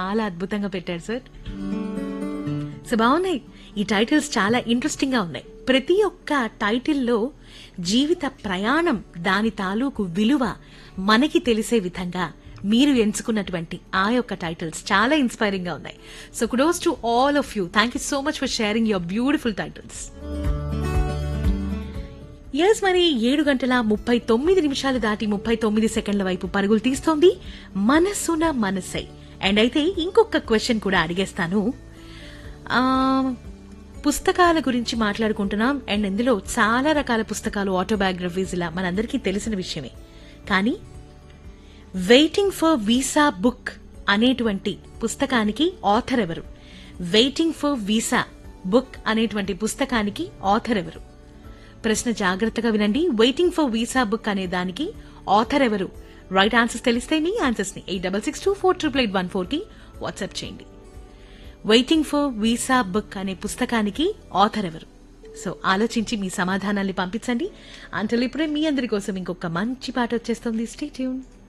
చాలా అద్భుతంగా పెట్టారు సార్ సో బాగున్నాయి ఈ టైటిల్స్ చాలా ఇంట్రెస్టింగ్ గా ఉన్నాయి ప్రతి ఒక్క టైటిల్లో జీవిత ప్రయాణం దాని తాలూకు విలువ మనకి తెలిసే విధంగా మీరు ఎంచుకున్నటువంటి ఆ యొక్క టైటిల్స్ చాలా ఇన్స్పైరింగ్ గా ఉన్నాయి so kudos to all of you thank you so much for sharing your beautiful titles yes మరి ఏడు గంటల ముప్పై తొమ్మిది నిమిషాలు దాటి ముప్పై తొమ్మిది సెకండ్ల వైపు పరుగులు తీస్తోంది మనసున మనసై అండ్ అయితే ఇంకొక క్వశ్చన్ కూడా అడిగేస్తాను ఆ, పుస్తకాల గురించి మాట్లాడుకుంటున్నాం అండ్ ఇందులో చాలా రకాల పుస్తకాలు ఆటోబయోగ్రఫీస్ ఇలా మనందరికీ తెలిసిన విషయమే కానీ వెయిటింగ్ ఫర్ వీసా బుక్ అనేటువంటి పుస్తకానికి ఆథర్ ఎవరు వెయిటింగ్ ఫర్ వీసా బుక్ అనేటువంటి పుస్తకానికి ఆథర్ ఎవరు ప్రశ్న జాగ్రత్తగా వినండి వెయిటింగ్ ఫర్ వీసా బుక్ అనే దానికి ఆథర్ ఎవరు రైట్ ఆన్సర్స్ తెలిస్తే మీ ఆన్సర్స్ ని eight double six two four triple eight one four కి వాట్సాప్ చేయండి వెయిటింగ్ ఫర్ వీసా బుక్ అనే పుస్తకానికి ఆథర్ ఎవరు సో ఆలోచించి మీ సమాధానాన్ని పంపించండి అంటే ఇప్పుడే మీ అందరి కోసం ఇంకొక మంచి పాట వచ్చేస్తుంది స్టే ట్యూన్